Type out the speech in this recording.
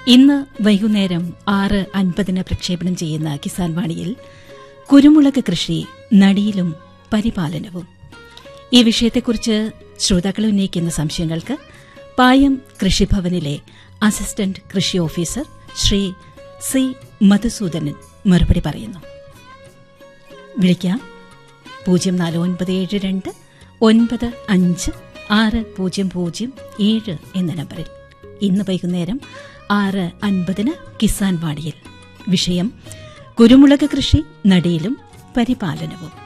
ഇന്ന് വൈകുന്നേരം ആറ് അൻപതിന് പ്രക്ഷേപണം ചെയ്യുന്ന കിസാൻ വാണിയിൽ കുരുമുളക് കൃഷി നടിയിലും പരിപാലനവും ഈ വിഷയത്തെക്കുറിച്ച് ശ്രോതാക്കൾ ഉന്നയിക്കുന്ന സംശയങ്ങൾക്ക് പായം കൃഷിഭവനിലെ അസിസ്റ്റന്റ് കൃഷി ഓഫീസർ ശ്രീ സി മധുസൂദനൻ മറുപടി പറയുന്നു വിളിക്കാം പൂജ്യം നാല് ഒൻപത് ഏഴ് രണ്ട് ഒൻപത് അഞ്ച് ആറ് പൂജ്യം പൂജ്യം ഏഴ് എന്ന നമ്പറിൽ ഇന്ന് വൈകുന്നേരം ആറ് അൻപതിന് കിസാൻ വാണിയിൽ വിഷയം കുരുമുളക് കൃഷി നടിയിലും പരിപാലനവും